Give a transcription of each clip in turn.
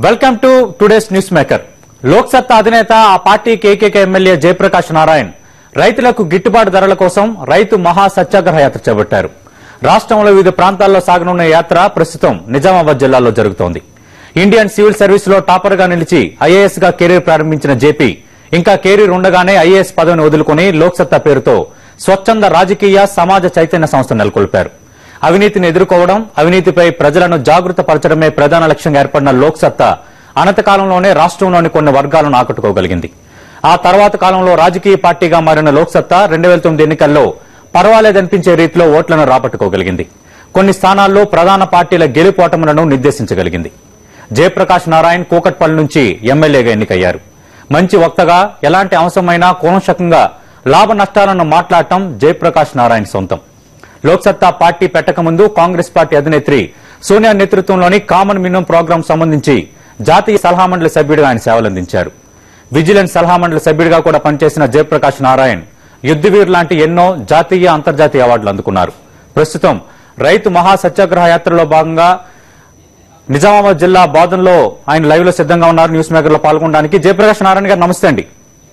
Welcome to today's news maker Loksatta అధినేత ఆ party కేకేకే ఎమ్మెల్యే జయప్రకాష్ నారాయణ్ రైతులకు గిట్టుబాటు ధరల కోసం రైతు మహా సత్యాగ్రహ యాత్ర చేపట్టారు రాష్ట్రంలో వివిధ ప్రాంతాల్లో సాగనున్న యాత్ర ప్రస్తుతం నిజామాబాద్ జిల్లాలో జరుగుతోంది ఇండియన్ సివిల్ సర్వీస్ లో టాపర్ గా నిలిచి ఐఏఎస్ గా కెరీర్ ప్రారంభించిన జేపీ ఇంకా కెరీర్ ఉండగానే ఐఏఎస్ పదవిని వదులుకుని లోక్సత్తా పేరుతో స్వచ్ఛంద రాజకీయ సమాజ చైతన్య సంస్థ నెలకొల్పారు అవినీతిని ఎదుర్కోవడం అవినీతిపై ప్రజలను జాగృత పరచడమే ప్రధాన లక్ష్యంగా ఏర్పడిన లోక్సత్తా అనంత కాలంలోనే రాష్ట్రంలోని కొన్ని వర్గాలను ఆకట్టుకోగలిగింది ఆ తర్వాత కాలంలో రాజకీయ పార్టీగా మారిన లోక్సత్తా రెండు వేల తొమ్మిది ఎన్నికల్లో పర్వాలేదనిపించే రీతిలో ఓట్లను రాబట్టుకోగలిగింది కొన్ని స్థానాల్లో ప్రధాన పార్టీల గెలుపోటములను నిర్దేశించగలిగింది జయప్రకాష్ నారాయణ్ కూకట్పల్లి నుంచి ఎమ్మెల్యేగా ఎన్నికయ్యారు మంచి వక్తగా ఎలాంటి అంశమైనా కోనశకంగా లాభ నష్టాలను మాట్లాడటం జయప్రకాష్ నారాయణ్ సొంతం లోక్సత్తా పార్టీ పెట్టకముందు కాంగ్రెస్ పార్టీ అధినేత్రి సోనియా నేతృత్వంలోని కామన్ మినిమం ప్రోగ్రాం సంబంధించి జాతీయ సలహా మండలి సభ్యుడిగా ఆయన సేవలందించారు విజిలెన్స్ సలహా మండలి సభ్యుడిగా కూడా పనిచేసిన జయప్రకాష్ నారాయణ్ యుద్దవీర్ లాంటి ఎన్నో జాతీయ అంతర్జాతీయ అవార్డులు అందుకున్నారు ప్రస్తుతం రైతు మహా సత్యాగ్రహ యాత్రలో భాగంగా నిజామాబాద్ జిల్లా బాదంలో ఆయన లైవ్ లో సిద్ధంగా ఉన్నారు న్యూస్ మేకర్ లో పాల్గొనడానికి జయప్రకాష్ నారాయణ గారు నమస్తే అండి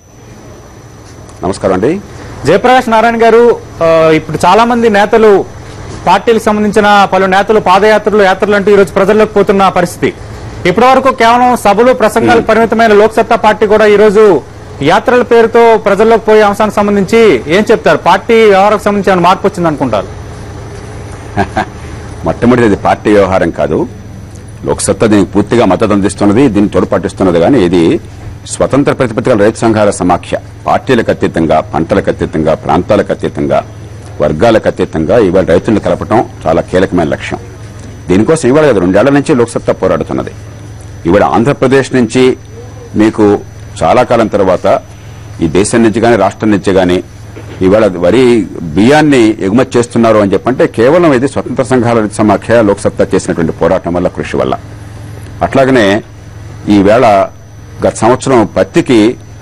నమస్కారం అండి జయప్రకాష్ నారాయణ గారు ఆ, ఇప్పుడు చాలా మంది నేతలు పార్టీలకు సంబంధించిన పలు నేతలు పాదయాత్రలు యాత్రలు అంటూ ఈరోజు ప్రజల్లోకి పోతున్న పరిస్థితి ఇప్పటి వరకు కేవలం సభలు ప్రసంగాలు పరిమితమైన లోక్సత్తా పార్టీ కూడా ఈ రోజు యాత్రల పేరుతో ప్రజల్లోకి పోయే అంశానికి సంబంధించి ఏం చెప్తారు పార్టీ వ్యవహారకు సంబంధించి ఏమైనా మార్పు వచ్చింది అనుకుంటారు మొట్టమొదటి ఇది పార్టీ వ్యవహారం కాదు లోక్సత్తా దీనికి పూర్తిగా మద్దతు అందిస్తున్నది దీన్ని తోడ్పట్టిస్తున్నది కానీ ఇది స్వతంత్ర ప్రతిపత్తిగల రైతు సంఘాల సమాఖ్య పార్టీలకు అతీతంగా పంటలకు అతీతంగా ప్రాంతాలకు అతీతంగా వర్గాలకు అతీతంగా ఇవాళ రైతులను కలపటం చాలా కీలకమైన లక్ష్యం దీనికోసం ఇవాళ కాదు రెండేళ్ల నుంచి లోక్సత్తా పోరాడుతున్నది ఇవాళ ఆంధ్రప్రదేశ్ నుంచి మీకు చాలా కాలం తర్వాత ఈ దేశం నుంచి కానీ రాష్ట్రం నుంచి కానీ ఇవాళ వరి బియ్యాన్ని ఎగుమతి చేస్తున్నారు అని చెప్పంటే కేవలం ఇది స్వతంత్ర సంఘాల రైతు సమాఖ్య లోక్సత్తా చేసినటువంటి పోరాటం వల్ల కృషి వల్ల అట్లాగనే ఈవేళ గత సంవత్సరం పత్తికి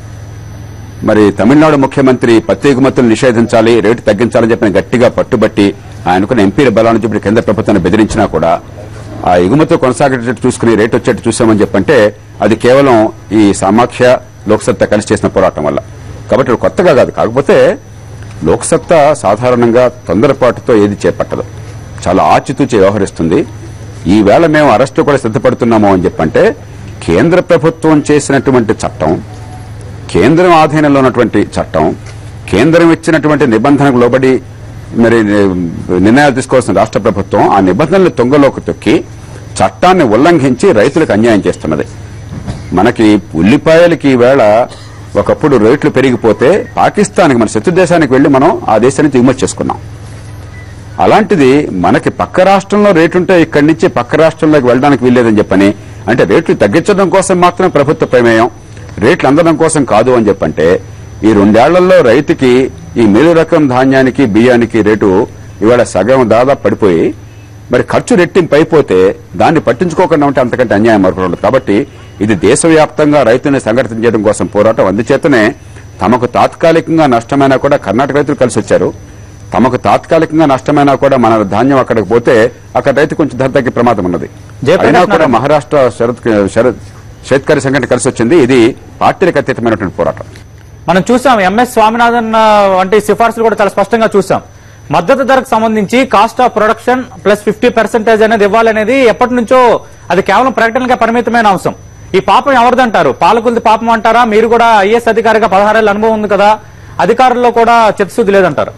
మరి తమిళనాడు ముఖ్యమంత్రి పత్తి ఎగుమతులు నిషేధించాలి రేటు తగ్గించాలని చెప్పిన గట్టిగా పట్టుబట్టి ఆయనకున్న ఎంపీల బలాన్ని చెప్పి కేంద్ర ప్రభుత్వాన్ని బెదిరించినా కూడా ఆ ఎగుమతులు కొనసాగేటట్టు చూసుకుని రేటు వచ్చేట్టు చూసామని చెప్పంటే అది కేవలం ఈ సమాఖ్య లోక్సత్తా కలిసి చేసిన పోరాటం వల్ల కాబట్టి ఇది కొత్తగా కాదు కాకపోతే లోక్సత్తా సాధారణంగా తొందరపాటుతో ఏది చేపట్టదు చాలా ఆచితూచి వ్యవహరిస్తుంది ఈవేళ మేము అరెస్టు కూడా సిద్ధపడుతున్నాము అని చెప్పంటే కేంద్ర ప్రభుత్వం చేసినటువంటి చట్టం కేంద్రం ఆధీనంలో ఉన్నటువంటి చట్టం కేంద్రం ఇచ్చినటువంటి నిబంధనకు లోబడి మరి నిర్ణయాలు తీసుకోవాల్సిన రాష్ట్ర ప్రభుత్వం ఆ నిబంధనలు తొంగలోకి తొక్కి చట్టాన్ని ఉల్లంఘించి రైతులకు అన్యాయం చేస్తున్నది మనకి ఉల్లిపాయలకి ఈవేళ ఒకప్పుడు రేట్లు పెరిగిపోతే పాకిస్తాన్కి మన శత్రు దేశానికి వెళ్లి మనం ఆ దేశాన్ని దిగుమతి చేసుకున్నాం అలాంటిది మనకి పక్క రాష్ట్రంలో రేటు ఉంటే ఇక్కడి నుంచి పక్క రాష్ట్రంలోకి వెళ్ళడానికి వీల్లేదని చెప్పని అంటే రేట్లు తగ్గించడం కోసం మాత్రం ప్రభుత్వ ప్రమేయం రేట్లు అందడం కోసం కాదు అని చెప్పంటే ఈ రెండేళ్లలో రైతుకి ఈ మేలు రకం ధాన్యానికి బియ్యానికి రేటు ఇవాళ సగం దాదాపు పడిపోయి మరి ఖర్చు రెట్టింపు అయిపోతే దాన్ని పట్టించుకోకుండా ఉంటే అంతకంటే అన్యాయం మరొకటి ఉండదు కాబట్టి ఇది దేశవ్యాప్తంగా రైతుల్ని సంఘటితం చేయడం కోసం పోరాటం అందుచేతనే తమకు తాత్కాలికంగా నష్టమైనా కూడా కర్ణాటక రైతులు కలిసి వచ్చారు తమకు తాత్కాలికంగా నష్టమైనా కూడా మన ధాన్యం అక్కడికి పోతే అక్కడ రైతు కొంచెం ధర తగ్గే ప్రమాదం ఉన్నది జయప్రకాష్ అయినా కూడా నారాయణ. మహారాష్ట్ర శరత్ శరత్ షేత్కరి సంఘటన కలిసి వచ్చింది ఇది పార్టీలకు అతీతమైనటువంటి పోరాటం మనం చూసాం ఎంఎస్ స్వామినాథన్ ఆ, వంటి సిఫార్సులు కూడా చాలా స్పష్టంగా చూసాం మద్దతు ధరకు సంబంధించి cost of production plus fifty percentage అనేది ఇవ్వాలనేది ఎప్పటి నుంచో అది కేవలం ప్రకటనగా పరిమితమైన అంశం ఈ పాపం ఎవరిదంటారు పాలకులది పాపం అంటారా మీరు కూడా ఐఏఎస్ అధికారిగా పదహారేళ్ళ అనుభవం ఉంది కదా అధికారుల్లో కూడా చిత్తశుద్ధి లేదంటారు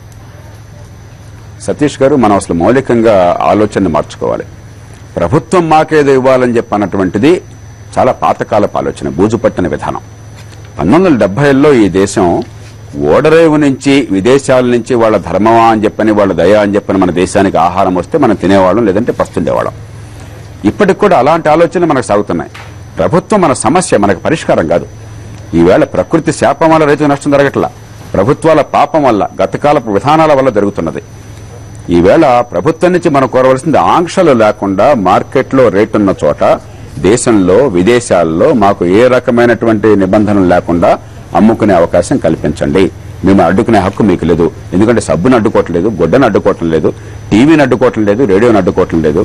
సతీష్ గారు మనం అసలు మౌలికంగా ఆలోచన మార్చుకోవాలి ప్రభుత్వం మాకేదో ఇవ్వాలని చెప్పి అన్నటువంటిది చాలా పాతకాలపు ఆలోచన బూజు పట్టిన విధానం పంతొమ్మిది వందల డెబ్బైలో ఈ దేశం ఓడరేవు నుంచి విదేశాల నుంచి వాళ్ళ ధర్మమా అని చెప్పని వాళ్ళ దయ అని చెప్పని మన దేశానికి ఆహారం వస్తే మనం తినేవాళ్ళం లేదంటే పస్తుండేవాళ్ళం ఇప్పటికి కూడా అలాంటి ఆలోచనలు మనకు సాగుతున్నాయి ప్రభుత్వం మన సమస్య మనకు పరిష్కారం కాదు ఈవేళ ప్రకృతి శాపం వల్ల రైతు నష్టం జరగట్లా ప్రభుత్వాల పాపం వల్ల గతకాలపు విధానాల వల్ల జరుగుతున్నది ఈవేళ ప్రభుత్వం నుంచి మనం కోరవలసింది ఆంక్షలు లేకుండా మార్కెట్లో రేటు ఉన్న చోట దేశంలో విదేశాల్లో మాకు ఏ రకమైనటువంటి నిబంధనలు లేకుండా అమ్ముకునే అవకాశం కల్పించండి మేము అడ్డుకునే హక్కు మీకు లేదు ఎందుకంటే సబ్బును అడ్డుకోవట్లేదు గుడ్డను అడ్డుకోవటం లేదు టీవీని అడ్డుకోవటం లేదు రేడియోని అడ్డుకోవటం లేదు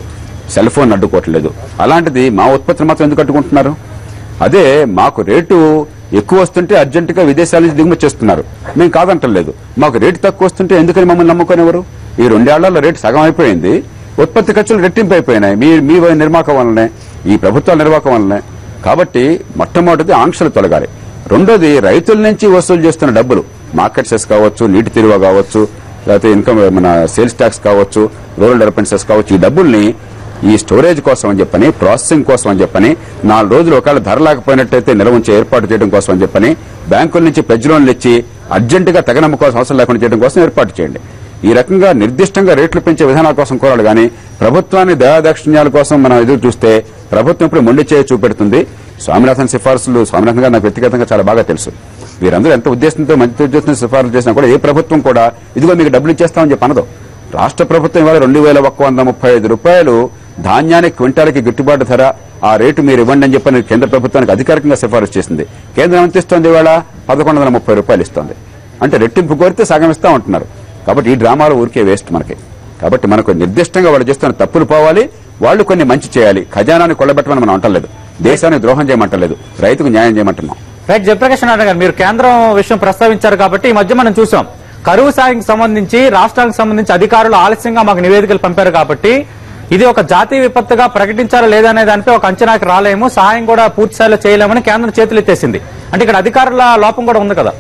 సెల్ ఫోన్ అడ్డుకోవట్లేదు అలాంటిది మా ఉత్పత్తులు మాత్రం ఎందుకు అడ్డుకుంటున్నారు అదే మాకు రేటు ఎక్కువ వస్తుంటే అర్జెంటుగా విదేశాల నుంచి దిగుమతి చేస్తున్నారు మేము కాదంటలేదు మాకు రేటు తక్కువ వస్తుంటే ఎందుకని మమ్మల్ని నమ్ముకునేవారు ఈ రెండేళ్లలో రేటు సగం అయిపోయింది ఉత్పత్తి ఖర్చులు రెట్టింపు అయిపోయినాయి మీ మీ నిర్మాకం వల్లనే ఈ ప్రభుత్వాల నిర్వాహకం వల్లనే కాబట్టి మొట్టమొదటిది ఆంక్షలు తొలగాలి రెండోది రైతుల నుంచి వసూలు చేస్తున్న డబ్బులు మార్కెట్ సెస్ కావచ్చు నీటి తిరువ కావచ్చు లేకపోతే ఇన్కమ్ మన సేల్స్ ట్యాక్స్ కావచ్చు రూరల్ డెవలప్మెంట్ సెస్ కావచ్చు ఈ డబ్బుల్ని ఈ స్టోరేజ్ కోసం అని చెప్పని ప్రాసెసింగ్ కోసం అని చెప్పని నాలుగు రోజులు ఒకవేళ ధర లేకపోయినట్టయితే నిల్వ ఉంచి ఏర్పాటు చేయడం కోసం అని చెప్పని బ్యాంకుల నుంచి పెజ్ లోన్లు ఇచ్చి అర్జెంటుగా తగనమ్ముకోవాల్సిన అవసరం లేకుండా చేయడం కోసం ఏర్పాటు చేయండి ఈ రకంగా నిర్దిష్టంగా రేట్లు పెంచే విధానాల కోసం కోరాలి కానీ ప్రభుత్వాన్ని దయాదాక్షిణ్యాల కోసం మనం ఎదురు చూస్తే ప్రభుత్వం ఇప్పుడు మొండి చేయి చూపెడుతుంది స్వామినాథన్ సిఫార్సులు స్వామినాథన్ గారు నాకు వ్యక్తిగతంగా చాలా బాగా తెలుసు వీరందరూ ఎంత ఉద్దేశంతో మంచి ఉద్దేశంతో సిఫార్సు చేసినా కూడా ఏ ప్రభుత్వం కూడా ఇదిగో మీకు డబ్బులు ఇచ్చేస్తామని చెప్పి అనదు రాష్ట్ర ప్రభుత్వం ఇవాళ రెండు వేల ఒక్క వంద ముప్పై ఐదు రూపాయలు ధాన్యానికి క్వింటాలకి గిట్టుబాటు ధర ఆ రేటు మీరు ఇవ్వండి అని చెప్పని కేంద్ర ప్రభుత్వానికి అధికారికంగా సిఫారసు చేసింది కేంద్రం ఎంత ఇస్తోంది ఇవాళ పదకొండు వందల ముప్పై రూపాయలు ఇస్తోంది అంటే రెట్టింపు కోరితే సగం ఇస్తా ఉంటున్నారు కాబట్టి ఈ డ్రామాలు ఊరికే వేస్ట్ మనకి కాబట్టి మనకు నిర్దిష్టంగా వాళ్ళు చేస్తున్న తప్పులు పోవాలి వాళ్ళు కొన్ని మంచి చేయాలి ఖజానాన్ని కొల్లబెట్టమని మనం అంటలేదు దేశానికి ద్రోహం చేయమంటలేదు రైతుకు న్యాయం చేయమంటున్నాం రైట్ జయప్రకాష్ నారాయణ గారు మీరు కేంద్రం విషయం ప్రస్తావించారు కాబట్టి ఈ మధ్య మనం చూసాం కరువు సాగుకి సంబంధించి రాష్ట్రానికి సంబంధించి అధికారులు ఆలస్యంగా మాకు నివేదికలు పంపారు కాబట్టి ఇది ఒక జాతీయ విపత్తుగా ప్రకటించారా లేదా అనే దానిపై ఒక అంచనాకి రాలేము సహాయం కూడా పూర్తి స్థాయిలో చేయలేమని కేంద్రం చేతులు ఎత్తేసింది అంటే ఇక్కడ అధికారుల లోపం కూడా ఉంది కదా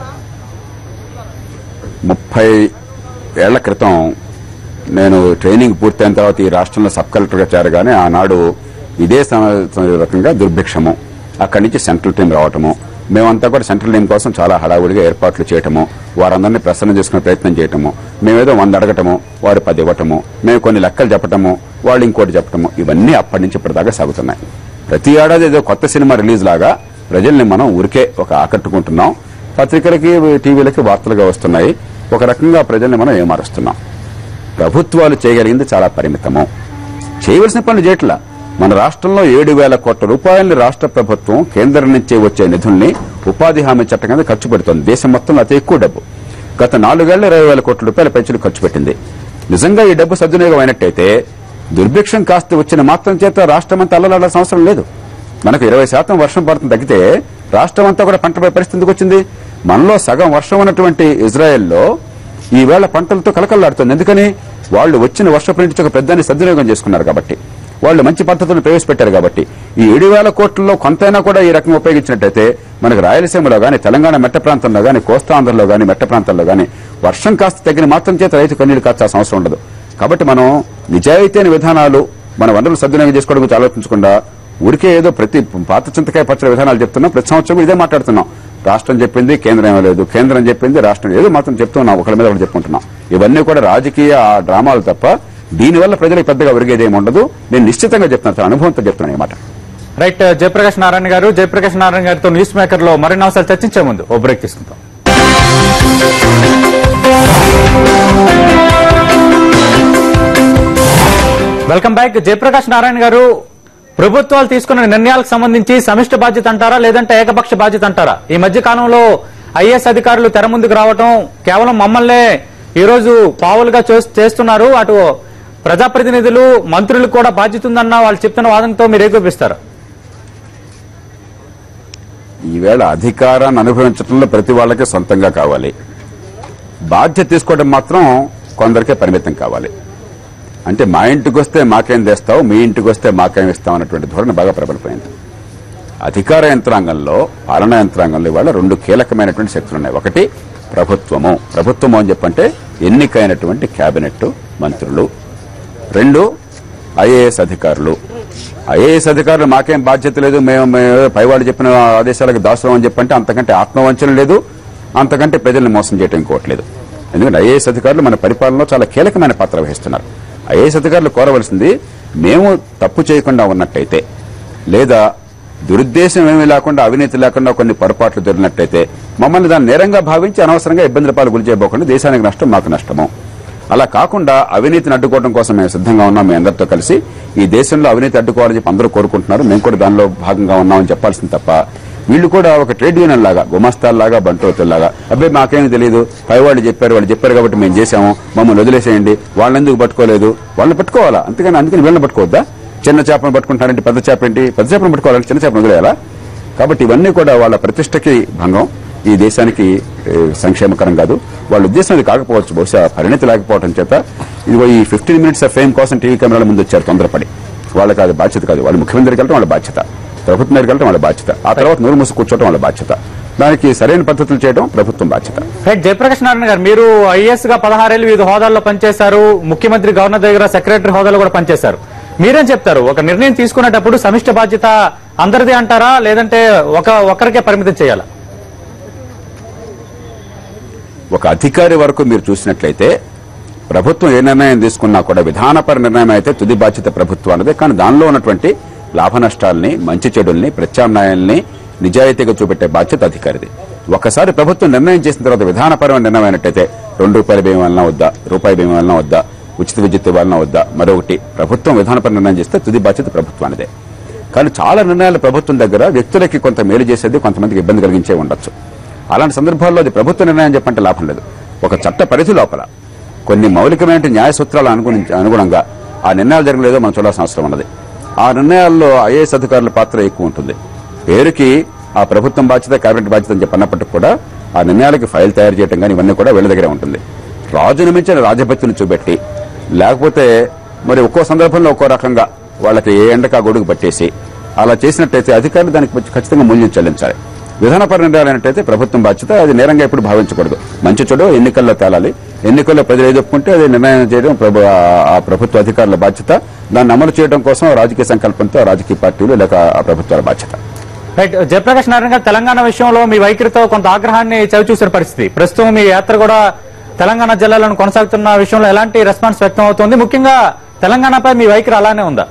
ముప్పై ఏళ్ల క్రితం నేను ట్రైనింగ్ పూర్తయిన తర్వాత ఈ రాష్ట్రంలో సబ్ కలెక్టర్గా చేరగానే ఆనాడు ఇదే సమ- రకంగా దుర్భిక్షము అక్కడి నుంచి సెంట్రల్ టీం రావటము మేమంతా కూడా సెంట్రల్ టీం కోసం చాలా హడావుడిగా ఏర్పాట్లు చేయటము వారందరినీ ప్రసన్న చేసుకునే ప్రయత్నం చేయటము మేమేదో వంద అడగటము వారు పది ఇవ్వటము మేము కొన్ని లెక్కలు చెప్పటము వాళ్ళు ఇంకోటి చెప్పటము ఇవన్నీ అప్పటి నుంచి ఇప్పటిదాకా సాగుతున్నాయి ప్రతి ఏడాది ఏదో కొత్త సినిమా రిలీజ్ లాగా ప్రజల్ని మనం ఊరికే ఒక ఆకట్టుకుంటున్నాం పత్రికలకి టీవీలకి వార్తలుగా వస్తున్నాయి ఒక రకంగా ప్రజల్ని మనం ఏమారుస్తున్నాం ప్రభుత్వాలు చేయగలిగింది చాలా పరిమితము చేయవలసిన పనులు చేయట్లా మన రాష్ట్రంలో ఏడు వేల కోట్ల రూపాయలని రాష్ట్ర ప్రభుత్వం కేంద్రం నుంచి వచ్చే నిధుల్ని ఉపాధి హామీ చట్టం కింద ఖర్చు పెడుతోంది దేశం మొత్తంలో అతి ఎక్కువ డబ్బు గత నాలుగేళ్ల ఇరవై వేల కోట్ల రూపాయల పెంచులు ఖర్చు పెట్టింది నిజంగా ఈ డబ్బు సద్వినియోగం అయినట్టయితే దుర్భిక్షం కాస్త వచ్చిన మాత్రం చేత రాష్ట్రం అంతా అల్లలాడాల్సిన అవసరం లేదు మనకు ఇరవై శాతం వర్షం పడుతుంది తగ్గితే రాష్ట్రం అంతా కూడా పంటపై పరిస్థితి ఎందుకు వచ్చింది మనలో సగం వర్షం ఉన్నటువంటి ఇజ్రాయెల్లో ఈవేళ పంటలతో కలకల్లాడుతుంది ఎందుకని వాళ్ళు వచ్చిన వర్షపు నీటితో ఒక పెద్దాన్ని సద్వినియోగం చేసుకున్నారు కాబట్టి వాళ్ళు మంచి పద్ధతులను ప్రవేశపెట్టారు కాబట్టి ఈ ఏడు వేల కోట్లలో కొంతైనా కూడా ఈ రకంగా ఉపయోగించినట్టయితే మనకు రాయలసీమలో గాని తెలంగాణ మెట్ట ప్రాంతంలో గాని కోస్తాంధ్రలో గాని మెట్ట ప్రాంతాల్లో గాని వర్షం కాస్త తగిన మాత్రం చేత రైతు కన్నీరు కాచాల్సిన అవసరం ఉండదు కాబట్టి మనం నిజాయితీ అయిన విధానాలు మన వనరులు సద్వినియోగం చేసుకోవడం గురించి ఆలోచించకుండా ఊరికే ఏదో ప్రతి పాత చింతకాయ పచ్చడి విధానాలు చెప్తున్నాం ప్రతి సంవత్సరం ఇదే మాట్లాడుతున్నాం రాష్ట్రం చెప్పింది కేంద్రం ఏమీ లేదు కేంద్రం చెప్పింది రాష్ట్రం ఏదో మాత్రం చెప్తున్నాం ఒకరి మీద ఒకటి చెప్పుకుంటున్నాం ఇవన్నీ కూడా రాజకీయ ఆ డ్రామాలు తప్ప దీనివల్ల ప్రజలకు పెద్దగా ఒరిగేది ఏమి ఉండదు నేను నిశ్చితంగా చెప్తున్నాను చాలా అనుభవంతో చెప్తున్నాను ఈ మాట రైట్ జయప్రకాష్ నారాయణ గారు జయప్రకాష్ నారాయణ గారితో న్యూస్ మేకర్ లో మరిన్ని అంశాలు చర్చించే ముందు ఓ బ్రేక్ తీసుకుంటాం వెల్కమ్ బ్యాక్ జయప్రకాష్ నారాయణ గారు ప్రభుత్వాలు తీసుకున్న నిర్ణయాలకు సంబంధించి సమిష్టి బాధ్యత అంటారా లేదంటే ఏకపక్ష బాధ్యత అంటారా ఈ మధ్య కాలంలో ఐఏఎస్ అధికారులు తెర ముందుకు రావటం కేవలం మమ్మల్నే ఈ రోజు పావులుగా చేస్- చేస్తున్నారు అటు ప్రజాప్రతినిధులు మంత్రులు కూడా బాధ్యత ఉందన్న వాళ్ళు చెప్తున్న వాదనతో మీరు ఏకోపిస్తారు ఈవేళ అధికారాన్ని అనుభవించడంలో ప్రతి వాళ్ళకి సొంతంగా కావాలి బాధ్యత తీసుకోవడం మాత్రం కొందరికే పరిమితం కావాలి అంటే మా ఇంటికి వస్తే మాకేం తెస్తావు మీ ఇంటికి వస్తే మాకేం ఇస్తావు అన్నటువంటి ధోరణి బాగా ప్రబలిపోయింది అధికార యంత్రాంగంలో పాలనా యంత్రాంగంలో ఇవాళ రెండు కీలకమైనటువంటి శక్తులు ఉన్నాయి ఒకటి ప్రభుత్వము ప్రభుత్వము అని చెప్పంటే ఎన్నికైనటువంటి కేబినెట్ మంత్రులు రెండు ఐఏఎస్ అధికారులు ఐఏఎస్ అధికారులు మాకేం బాధ్యత లేదు మేము మేము పైవాళ్ళు చెప్పిన ఆదేశాలకు దాసులం అని చెప్పంటే అంతకంటే ఆత్మవంచన లేదు అంతకంటే ప్రజల్ని మోసం చేయడం ఇంకోవట్లేదు ఎందుకంటే ఐఏఎస్ అధికారులు మన పరిపాలనలో చాలా కీలకమైన పాత్ర వహిస్తున్నారు ఐఏఎస్ అధికారులు కోరవలసింది మేము తప్పు చేయకుండా ఉన్నట్టయితే లేదా దురుద్దేశం ఏమీ లేకుండా అవినీతి లేకుండా కొన్ని పొరపాట్లు జరిగినట్టయితే మమ్మల్ని దాన్ని నేరంగా భావించి అనవసరంగా ఇబ్బందుల పాలు గురి చేయబోకుండా దేశానికి నష్టం మాకు నష్టము అలా కాకుండా అవినీతిని అడ్డుకోవడం కోసం మేము సిద్ధంగా ఉన్నాం మీ అందరితో కలిసి ఈ దేశంలో అవినీతి అడ్డుకోవాలని చెప్పి అందరూ కోరుకుంటున్నారు మేము కూడా దానిలో భాగంగా ఉన్నామని చెప్పాల్సింది తప్ప వీళ్ళు కూడా ఒక ట్రేడ్ యూనియన్ లాగా గుమస్తాల్లాగా బంటోతుల్లాగా అబ్బాయి మాకేమీ తెలియదు పై వాళ్ళు చెప్పారు వాళ్ళు చెప్పారు కాబట్టి మేము చేసాము మమ్మల్ని వదిలేసేయండి వాళ్ళని ఎందుకు పట్టుకోలేదు వాళ్ళని పట్టుకోవాలా అంతేగాని అందుకని వీళ్ళని పట్టుకోవద్దా చిన్న చేపను పట్టుకుంటారంటే పెద్ద చేప ఏంటి పెద్ద చేపను పట్టుకోవాలంటే చిన్న చేపను వదిలేయాలా కాబట్టి ఇవన్నీ కూడా వాళ్ళ ప్రతిష్టకి భంగం ఈ దేశానికి ఏ, సంక్షేమకరం కాదు వాళ్ళ ఉద్దేశం అది కాకపోవచ్చు బహుశా పరిణతి లేకపోవడం చేత ఇదిగో ఈ ఫిఫ్టీన్ మినిట్స్ ఆఫ్ ఫేమ్ కోసం టీవీ కెమెరాల ముందు వచ్చారు తొందరపడి వాళ్ళకి అది బాధ్యత కాదు వాళ్ళు ముఖ్యమంత్రికి వెళ్ళడం వాళ్ళ బాధ్యత ప్రభుత్వం దగ్గరికి వెళ్ళడం వాళ్ళ బాధ్యత ఆ తర్వాత నూరు మూసి కూర్చోవడం వాళ్ళ బాధ్యత దానికి సరైన పద్ధతులు చేయడం ప్రభుత్వం బాధ్యత రైట్ జయప్రకాష్ నారాయణ గారు మీరు ఐఏఎస్ గా పదహారేళ్ళు వివిధ హోదాల్లో పనిచేశారు ముఖ్యమంత్రి గవర్నర్ దగ్గర సెక్రటరీ హోదాలో కూడా పనిచేశారు మీరేం చెప్తారు ఒక నిర్ణయం తీసుకునేటప్పుడు సమిష్ట బాధ్యత అందరిది అంటారా లేదంటే ఒక ఒకరికే పరిమితం చేయాలా ఒక అధికారి వరకు మీరు చూసినట్లయితే ప్రభుత్వం ఏ నిర్ణయం తీసుకున్నా కూడా విధానపర నిర్ణయం అయితే తుది బాధ్యత ప్రభుత్వానిదే కానీ దానిలో ఉన్నటువంటి లాభ నష్టాలని మంచి చెడుల్ని ప్రత్యామ్నాయాల్ని నిజాయితీగా చూపెట్టే బాధ్యత అధికారిది ఒకసారి ప్రభుత్వం నిర్ణయం చేసిన తర్వాత విధానపరమైన నిర్ణయం అయినట్టయితే రెండు రూపాయల భీమా వలన వద్దా రూపాయి భీమా వలన వద్దా ఉచిత విద్యుత్ వలన వద్దా మరొకటి ప్రభుత్వం విధానపర నిర్ణయం చేస్తే తుది బాధ్యత ప్రభుత్వానిదే కానీ చాలా నిర్ణయాలు ప్రభుత్వం దగ్గర వ్యక్తులకి కొంత మేలు చేసేది కొంతమందికి ఇబ్బంది కలిగించే ఉండొచ్చు అలాంటి సందర్భాల్లో అది ప్రభుత్వ నిర్ణయం చెప్పంటే లాభం లేదు ఒక చట్ట పరిధి లోపల కొన్ని మౌలికమైన న్యాయ సూత్రాలు అనుగుణించి- అనుగుణంగా ఆ నిర్ణయాలు జరగలేదో మనం చూడాల్సిన అవసరం ఉన్నది ఆ నిర్ణయాల్లో ఐఏఎస్ అధికారుల పాత్ర ఎక్కువ ఉంటుంది పేరుకి ఆ ప్రభుత్వం బాధ్యత కేబినెట్ బాధ్యత అని చెప్పి అన్నప్పటికీ కూడా ఆ నిర్ణయాలకి ఫైల్ తయారు చేయడం కానీ ఇవన్నీ కూడా వీళ్ళ దగ్గరే ఉంటుంది రాజును మించిన రాజభక్తిని చూపెట్టి లేకపోతే మరి ఒక్కో సందర్భంలో ఒక్కో రకంగా వాళ్ళకి ఏ ఎండకా గొడుగు పట్టేసి అలా చేసినట్టయితే అధికారులు దానికి ఖచ్చితంగా మూల్యం చెల్లించాలి విధానపర నిర్ణయాలు అయినట్టయితే ప్రభుత్వం బాధ్యత అది నేరంగా ఎప్పుడు భావించకూడదు మంచి చెడు ఎన్నికల్లో తేలాలి ఎన్నికల్లో ప్రజలు ఏది ఒప్పుకుంటే అది నిర్ణయం చేయడం ప్రభు- ఆ- ఆ ప్రభుత్వ అధికారుల బాధ్యత దాన్ని అమలు చేయడం కోసం రాజకీయ సంకల్పంతో ఆ రాజకీయ పార్టీలు లేక ఆ ప్రభుత్వాల బాధ్యత రైట్ జయప్రకాష్ నారాయణ గారు తెలంగాణ విషయంలో మీ వైఖరితో కొంత ఆగ్రహాన్ని చవిచూసిన పరిస్థితి ప్రస్తుతం మీ యాత్ర కూడా తెలంగాణ జిల్లాలను కొనసాగుతున్న విషయంలో ఎలాంటి రెస్పాన్స్ వ్యక్తం అవుతుంది ముఖ్యంగా తెలంగాణపై మీ వైఖరి అలానే ఉందా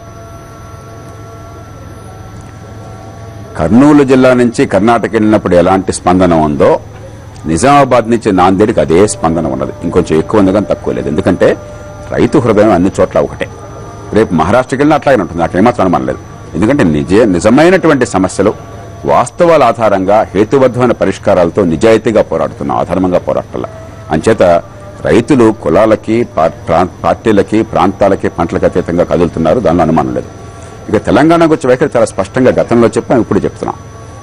కర్నూలు జిల్లా నుంచి కర్ణాటక వెళ్ళినప్పుడు ఎలాంటి స్పందన ఉందో నిజామాబాద్ నుంచి నాందేడికి అదే స్పందన ఉన్నది ఇంకొంచెం ఎక్కువ ఉంది కానీ తక్కువ లేదు ఎందుకంటే రైతు హృదయం అన్ని చోట్ల ఒకటే రేపు మహారాష్ట్రకి వెళ్ళినా అట్లాగే ఉంటుంది నాకు ఏమాత్రం అనుమానం లేదు ఎందుకంటే నిజ నిజమైనటువంటి సమస్యలు వాస్తవాల ఆధారంగా హేతుబద్ధమైన పరిష్కారాలతో నిజాయితీగా పోరాడుతున్నాం అధర్మంగా పోరాటాల అంచేత రైతులు కులాలకి పా- ప్రా- పార్టీలకి ప్రాంతాలకి పంటలకు అతీతంగా కదులుతున్నారు దానిలో అనుమానం లేదు ఇక తెలంగాణ గురించి వైఖరి చాలా స్పష్టంగా గతంలో చెప్పాం ఇప్పుడు చెప్తున్నాం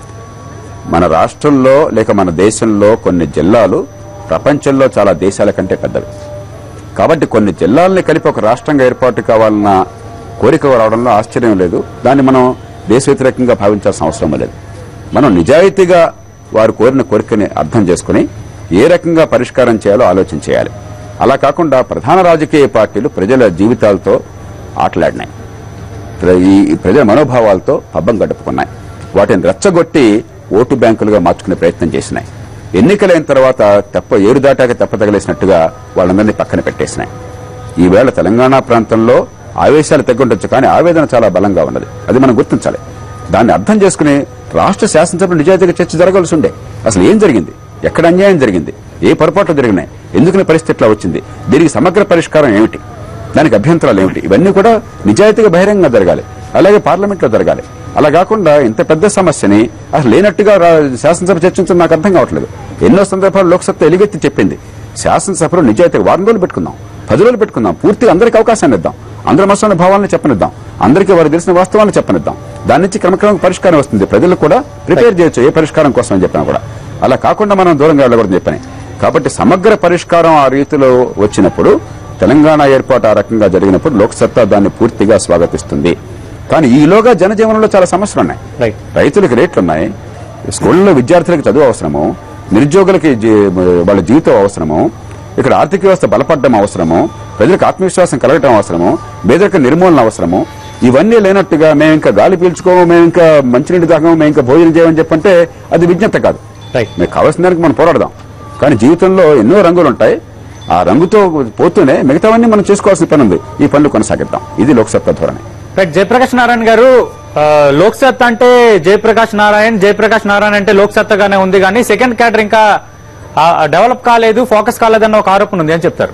మన రాష్ట్రంలో లేక మన దేశంలో కొన్ని జిల్లాలు ప్రపంచంలో చాలా దేశాల కంటే పెద్దవి కాబట్టి కొన్ని జిల్లాలని కలిపి ఒక రాష్ట్రంగా ఏర్పాటు కావాలన్న కోరిక రావడంలో ఆశ్చర్యం లేదు దాన్ని మనం దేశ వ్యతిరేకంగా భావించాల్సిన అవసరం లేదు మనం నిజాయితీగా వారు కోరిన కోరికని అర్థం చేసుకుని ఏ రకంగా పరిష్కారం చేయాలో ఆలోచన చేయాలి అలా కాకుండా ప్రధాన రాజకీయ పార్టీలు ప్రజల జీవితాలతో ఆటలాడినాయి ప్ర- ఈ ఈ ప్రజల మనోభావాలతో పబ్బం గడుపుకున్నాయి వాటిని రెచ్చగొట్టి ఓటు బ్యాంకులుగా మార్చుకునే ప్రయత్నం చేసినాయి ఎన్నికలైన తర్వాత తెప్ప ఏరు దాటాక తెప్ప తగిలేసినట్టుగా వాళ్ళందరినీ పక్కన పెట్టేసినాయి ఈవేళ తెలంగాణ ప్రాంతంలో ఆవేశాలు తగ్గుండొచ్చు కానీ ఆవేదన చాలా బలంగా ఉన్నది అది మనం గుర్తించాలి దాన్ని అర్థం చేసుకుని రాష్ట్ర శాసనసభ నిజాయితీగా చర్చ జరగాల్సి ఉండే అసలు ఏం జరిగింది ఎక్కడ అన్యాయం జరిగింది ఏ పొరపాట్లు జరిగినాయి ఎందుకని పరిస్థితి ఇట్లా వచ్చింది దీనికి సమగ్ర పరిష్కారం ఏమిటి దానికి అభ్యంతరాలు ఏమిటి ఇవన్నీ కూడా నిజాయితీగా బహిరంగంగా జరగాలి అలాగే పార్లమెంట్ లో జరగాలి అలా కాకుండా ఇంత పెద్ద సమస్యని అసలు లేనట్టుగా రా- శాసనసభ చర్చించడం నాకు అర్థం కావట్లేదు ఎన్నో సందర్భాలు లోక్సభ ఎలుగెత్తి చెప్పింది శాసనసభలో నిజాయితీగా వారం రోజులు పెట్టుకుందాం పది రోజులు పెట్టుకుందాం పూర్తిగా అందరికీ అవకాశాన్ని ఇద్దాం అందరి మనసులోని భావాలను చెప్పనిద్దాం అందరికీ వారు తెలిసిన వాస్తవాలను చెప్పనిద్దాం దాని నుంచి క్రమక్రమంగా పరిష్కారం వస్తుంది ప్రజలు కూడా ప్రిపేర్ చేయొచ్చు ఏ పరిష్కారం కోసం అని చెప్పినా కూడా అలా కాకుండా మనం దూరంగా వెళ్ళకూడదని చెప్పని కాబట్టి సమగ్ర పరిష్కారం ఆ రీతిలో వచ్చినప్పుడు తెలంగాణ ఏర్పాటు ఆ రకంగా జరిగినప్పుడు లోక్సత్తా దాన్ని పూర్తిగా స్వాగతిస్తుంది కానీ ఈలోగా జనజీవనంలో చాలా సమస్యలు ఉన్నాయి రైట్ రైతులకు రేట్లు ఉన్నాయి స్కూళ్ళలో విద్యార్థులకు చదువు అవసరము నిరుద్యోగులకి జీ- వాళ్ళ జీవితం అవసరము ఇక్కడ ఆర్థిక వ్యవస్థ బలపడడం అవసరము ప్రజలకు ఆత్మవిశ్వాసం కలగటం అవసరము పేదరిక నిర్మూలన అవసరము ఇవన్నీ లేనట్టుగా మేము ఇంకా గాలి పీల్చుకోము మేము ఇంకా మంచినీటి తాగము మేము ఇంకా భోజనం చేయమని చెప్పంటే అది విజ్ఞత కాదు రైట్ మీకు కావాల్సిన దానికి మనం పోరాడదాం కానీ జీవితంలో ఎన్నో రంగులు ఉంటాయి ఆ రంగుతో పోతూనే మిగతావన్నీ మనం చేసుకోవాల్సిన పని ఉంది ఈ పనులు కొనసాగిద్దాం ఇది లోక్సత్తా ధోరణి రైట్ జయప్రకాష్ నారాయణ గారు ఆ, లోక్సత్తా అంటే జయప్రకాష్ నారాయణ్ జయప్రకాష్ నారాయణ అంటే లోక్సత్తగానే ఉంది కానీ సెకండ్ క్యాడర్ ఇంకా ఆ, డెవలప్ కాలేదు ఫోకస్ కాలేదన్న ఒక ఆరోపణ ఉంది అని చెప్తారు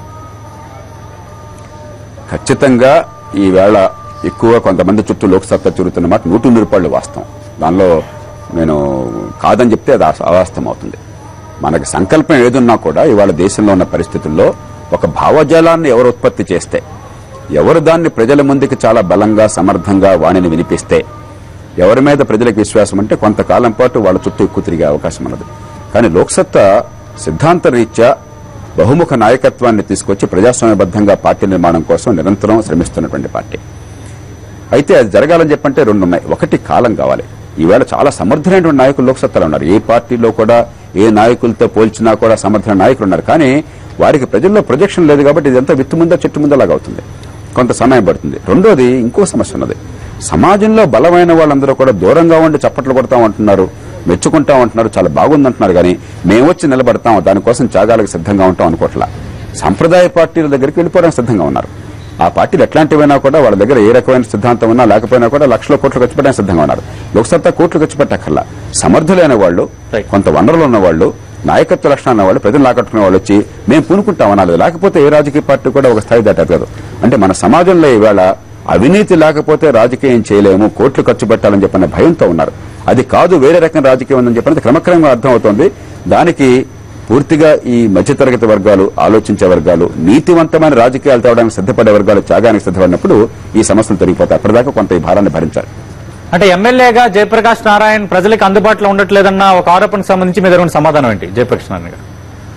ఖచ్చితంగా ఈ వేళ ఎక్కువ కొంతమంది చుట్టూ లోక్సత్తా తిరుగుతున్న మాట నూటి నూరుపాళ్ళు వాస్తవం దానిలో నేను కాదని చెప్తే అది అస- అవాస్తవం అవుతుంది మనకి సంకల్పం ఏదున్నా కూడా ఇవాళ దేశంలో ఉన్న పరిస్థితుల్లో ఒక భావజాలాన్ని ఎవరు ఉత్పత్తి చేస్తే ఎవరు దాన్ని ప్రజల ముందుకు చాలా బలంగా సమర్థంగా వాణిని వినిపిస్తే ఎవరి మీద ప్రజలకు విశ్వాసం అంటే కొంతకాలం పాటు వాళ్ళ చుట్టూ ఎక్కువ తిరిగే అవకాశం ఉన్నది కానీ లోక్సత్తా సిద్ధాంత రీత్యా బహుముఖ నాయకత్వాన్ని తీసుకొచ్చి ప్రజాస్వామ్యబద్ధంగా పార్టీ నిర్మాణం కోసం నిరంతరం శ్రమిస్తున్నటువంటి పార్టీ అయితే అది జరగాలని చెప్పంటే రెండు ఉన్నాయి ఒకటి కాలం కావాలి ఈవేళ చాలా సమర్థులైనటువంటి నాయకులు లోక్సత్తాలో ఉన్నారు ఏ పార్టీలో కూడా ఏ నాయకులతో పోల్చినా కూడా సమర్థమైన నాయకులు ఉన్నారు కానీ వారికి ప్రజల్లో ప్రొజెక్షన్ లేదు కాబట్టి ఇదంతా విత్తు ముందా చెట్టు ముందలాగా అవుతుంది కొంత సమయం పడుతుంది రెండోది ఇంకో సమస్య ఉన్నది సమాజంలో బలమైన వాళ్ళందరూ కూడా దూరంగా ఉండి చప్పట్లు కొడతాం అంటున్నారు మెచ్చుకుంటాం అంటున్నారు చాలా బాగుందంటున్నారు కానీ మేము వచ్చి నిలబడతాం దానికోసం త్యాగాలకు సిద్ధంగా ఉంటాం అనుకోవట్లా సంప్రదాయ పార్టీల దగ్గరికి వెళ్ళిపోవడానికి సిద్ధంగా ఉన్నారు ఆ పార్టీలు ఎట్లాంటివైనా కూడా వాళ్ళ దగ్గర ఏ రకమైన సిద్ధాంతం ఉన్నా లేకపోయినా కూడా లక్షల కోట్లు ఖర్చు పెట్టడానికి సిద్ధంగా ఉన్నారు లోక్సత్తా కోట్లు ఖర్చు పెట్టక్కర్లా సమర్థులైన వాళ్ళు Right. కొంత వనరులు ఉన్న వాళ్ళు నాయకత్వ లక్షణాలు ఉన్న వాళ్ళు ప్రజలు ఆకట్టుకునే వాళ్ళు వచ్చి మేము పూనుకుంటాం అనాలి లేకపోతే ఏ రాజకీయ పార్టీ కూడా ఒక స్థాయి దాటారు కాదు అంటే మన సమాజంలో ఈవేళ అవినీతి లేకపోతే రాజకీయం చేయలేము కోట్లు ఖర్చు పెట్టాలని చెప్పిన భయంతో ఉన్నారు అది కాదు వేరే రకం రాజకీయం ఉందని చెప్పినది క్రమక్రమంగా అర్థమవుతోంది దానికి పూర్తిగా ఈ మధ్యతరగతి వర్గాలు ఆలోచించే వర్గాలు నీతివంతమైన రాజకీయాలు తేవడానికి సిద్ధపడే వర్గాలు త్యాగానికి సిద్ధపడినప్పుడు ఈ సమస్యలు తొలగిపోతాయి అప్పటిదాకా కొంత ఈ భారాన్ని భరించాలి అంటే ఎమ్మెల్యేగా జయప్రకాష్ నారాయణ ప్రజలకు అందుబాటులో ఉండట్లేదన్న ఒక ఆరోపణకు సంబంధించి మీ దగ్గర ఉన్న సమాధానం ఏంటి జయప్రకాష్ నారాయణ గారు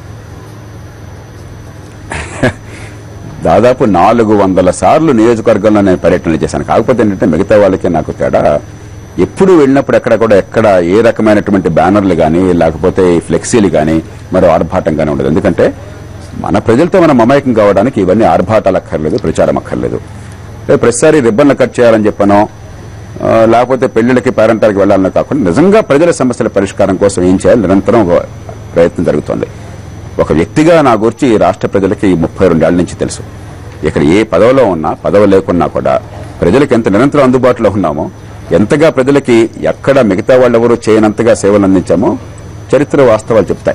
దాదాపు నాలుగు వందల సార్లు నియోజకవర్గంలో నేను పర్యటన చేశాను కాకపోతే ఏంటంటే మిగతా వాళ్ళకి నాకు తేడా ఎప్పుడు వెళ్ళినప్పుడు ఎక్కడ కూడా ఎక్కడ ఏ రకమైనటువంటి బ్యానర్లు కానీ లేకపోతే ఈ ఫ్లెక్సీలు కానీ మరో ఆర్భాటం కానీ ఉండదు ఎందుకంటే మన ప్రజలతో మనం మమేకం కావడానికి ఇవన్నీ ఆర్భాటాలు అక్కర్లేదు ప్రచారం అక్కర్లేదు రేపు ప్రతిసారి రిబ్బన్లు కట్ చేయాలని చెప్పనో ఆ, లేకపోతే పెళ్లిళ్ళకి పేరెంటాలకి వెళ్లాలని కాకుండా నిజంగా ప్రజల సమస్యల పరిష్కారం కోసం ఏం చేయాలి నిరంతరం ఒక ప్రయత్నం జరుగుతోంది ఒక వ్యక్తిగా నా గురించి ఈ రాష్ట్ర ప్రజలకి ఈ ముప్పై రెండేళ్ల నుంచి తెలుసు ఇక్కడ ఏ పదవిలో ఉన్నా పదవి లేకున్నా కూడా ప్రజలకు ఎంత నిరంతరం అందుబాటులో ఉన్నామో ఎంతగా ప్రజలకి ఎక్కడ మిగతా వాళ్ళెవరూ చేయనంతగా సేవలు అందించామో చరిత్ర వాస్తవాలు చెప్తాయి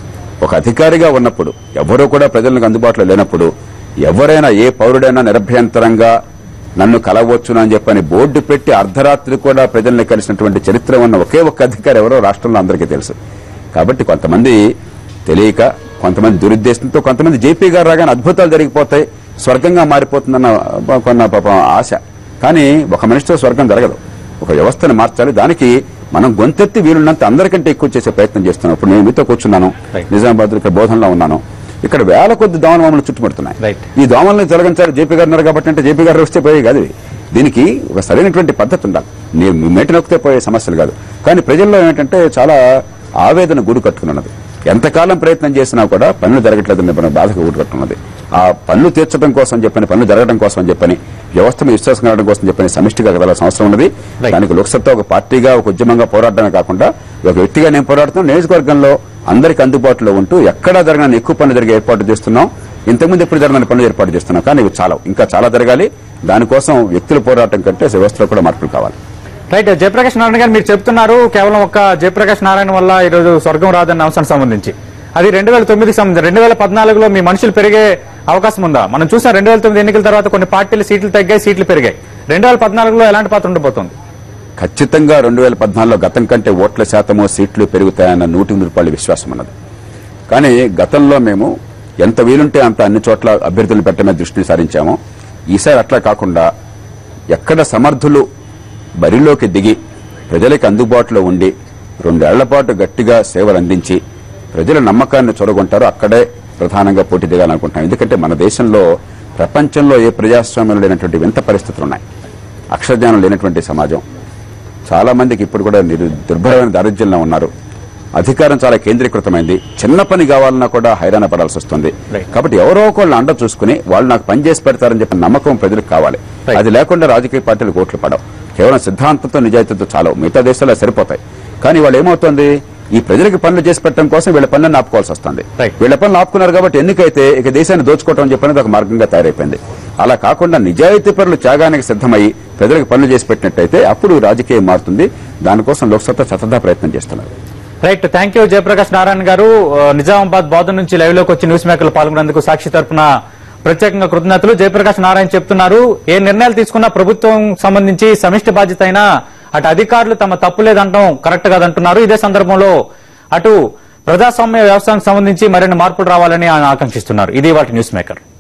ఒక అధికారిగా ఉన్నప్పుడు ఎవరూ కూడా ప్రజలకు అందుబాటులో లేనప్పుడు ఎవరైనా ఏ పౌరుడైనా నిరభ్యంతరంగా నన్ను కలవచ్చును అని చెప్పని బోర్డు పెట్టి అర్ధరాత్రి కూడా ప్రజల్ని కలిసినటువంటి చరిత్ర ఉన్న ఒకే ఒక్క అధికారి ఎవరో రాష్ట్రంలో అందరికీ తెలుసు కాబట్టి కొంతమంది తెలియక కొంతమంది దురుద్దేశంతో కొంతమంది జేపీ గారు రాగానే అద్భుతాలు జరిగిపోతాయి స్వర్గంగా మారిపోతుందన్న కొన్న పాపం ఆశ కానీ ఒక మనిషితో స్వర్గం జరగదు ఒక వ్యవస్థను మార్చాలి దానికి మనం గొంతెత్తి వీలున్నంత అందరికంటే ఎక్కువ చేసే ప్రయత్నం చేస్తున్నాం ఇప్పుడు నేను మీతో కూర్చున్నాను Right. నిజామాబాద్ ఇక్కడ బోధనలో ఉన్నాను ఇక్కడ వేల కొద్ది దోమలు మమ్మల్ని చుట్టుముడుతున్నాయి Right. ఈ దోమల్ని తొలగించాలి జేపీ గారు ఉన్నారు కాబట్టి అంటే జేపీ గారు వస్తే పోయే కాదు ఇవి. దీనికి ఒక సరైనటువంటి పద్ధతి ఉండాలి నేను మేట నొక్కితే పోయే సమస్యలు కాదు కానీ ప్రజల్లో ఏంటంటే చాలా ఆవేదన గూడు కట్టుకున్నది ఎంతకాలం ప్రయత్నం చేసినా కూడా పనులు జరగట్లేదని చెప్పిన బాధకు గూడు కట్టుకున్నది ఆ పనులు తీర్చడం కోసం చెప్పని పనులు జరగడం కోసం చెప్పని వ్యవస్థ మీద విశ్వాసం కలగడం కోసం చెప్పని సమిష్టిగా కదలాల్సిన అవసరం ఉన్నది Right. దానికి లోక్సత్తా ఒక పార్టీగా ఒక ఉద్యమంగా పోరాడమే కాకుండా ఒక వ్యక్తిగా నేను పోరాడుతున్నాను నియోజకవర్గంలో అందరికి అందుబాటులో ఉంటూ ఎక్కడా జరగని ఎక్కువ పనులు జరిగే ఏర్పాటు చేస్తున్నాం ఇంతకుముందు ఎప్పుడు జరగని పనులు ఏర్పాటు చేస్తున్నాం కానీ ఇవి చాలా ఇంకా చాలా జరగాలి దానికోసం వ్యక్తుల పోరాటం కంటే వ్యవస్థలో కూడా మార్పులు కావాలి రైట్ జయప్రకాష్ నారాయణ గారు మీరు చెప్తున్నారు కేవలం ఒక్క జయప్రకాష్ నారాయణ వల్ల ఈ రోజు స్వర్గం రాదన్న అంశానికి సంబంధించి అది రెండు వేల తొమ్మిదికి సంబంధించి రెండు వేల పద్నాలుగులో మీ మనుషులు పెరిగే అవకాశం ఉందా మనం చూసాం రెండు వేల తొమ్మిది ఎన్నికల తర్వాత కొన్ని పార్టీలు సీట్లు తగ్గాయి సీట్లు పెరిగాయి రెండు వేల పద్నాలుగులో ఎలాంటి పాత్ర ఉండబోతోంది ఖచ్చితంగా రెండు వేల పద్నాలుగులో గతం కంటే ఓట్ల శాతము సీట్లు పెరుగుతాయన్న నూటికి నూరు రూపాయల విశ్వాసం ఉన్నది కానీ గతంలో మేము ఎంత వీలుంటే అంత అన్ని చోట్ల అభ్యర్థులను పెట్టమే దృష్టిని సారించాము ఈసారి అట్లా కాకుండా ఎక్కడ సమర్థులు బరిలోకి దిగి ప్రజలకు అందుబాటులో ఉండి రెండేళ్ల పాటు గట్టిగా సేవలు అందించి ప్రజల నమ్మకాన్ని చొరగొంటారో అక్కడే ప్రధానంగా పోటీ దిగాలనుకుంటున్నాం ఎందుకంటే మన దేశంలో ప్రపంచంలో ఏ ప్రజాస్వామ్యంలో లేనటువంటి వింత పరిస్థితులు ఉన్నాయి అక్షరజ్ఞానం లేనటువంటి సమాజం చాలా మందికి ఇప్పుడు కూడా నిరు- దుర్భరమైన దారిద్ర్యంలో ఉన్నారు అధికారం చాలా కేంద్రీకృతమైంది చిన్న పని కావాలన్నా కూడా హైరాణ పడాల్సి వస్తుంది Right. కాబట్టి ఎవరో ఒకళ్ళు అండ చూసుకుని వాళ్ళు నాకు పని చేసి పెడతారని చెప్పిన నమ్మకం ప్రజలకు కావాలి Right. అది లేకుండా రాజకీయ పార్టీలకు ఓట్లు పడవు కేవలం సిద్ధాంతంతో నిజాయితీతో చాలవు మిగతా దేశాల్లో సరిపోతాయి కానీ వాళ్ళు ఏమవుతుంది ఈ ప్రజలకు పనులు చేసి పెట్టడం కోసం వీళ్ళ పనులను ఆపుకోవాల్సి వస్తుంది Right. వీళ్ళ పనులు ఆపుకున్నారు కాబట్టి ఎన్నికైతే ఇక దేశాన్ని దోచుకోవడం అని చెప్పినది ఒక మార్గంగా తయారైపోయింది అలా కాకుండా నిజాయితీ పనులు త్యాగానికి సిద్ధమయ్యి ప్రజలకు పనులు చేసి పెట్టినట్టయితే అప్పుడు రాజకీయం మారుతుంది దానికోసం లోక్సత్తా శతదా ప్రయత్నం చేస్తున్నారు right thank you Jayaprakash Narayana garu ఆ, నిజామాబాద్ బోధన నుంచి లైవ్ లోకి వచ్చి న్యూస్ మేకర్లు పాల్గొనేందుకు సాక్షి తరపున ప్రత్యేకంగా కృతజ్ఞతలు జయప్రకాష్ నారాయణ చెప్తున్నారు ఏ నిర్ణయాలు తీసుకున్నా ప్రభుత్వం సంబంధించి సమిష్టి బాధ్యత అయినా అటు అధికారులు తమ తప్పు లేదంటాం కరెక్ట్ కాదంటున్నారు ఇదే సందర్భంలో అటు ప్రజాస్వామ్య వ్యవస్థకు సంబంధించి మరిన్ని మార్పులు రావాలని ఆయన ఆకాంక్షిస్తున్నారు ఇది వాటి న్యూస్ మేకర్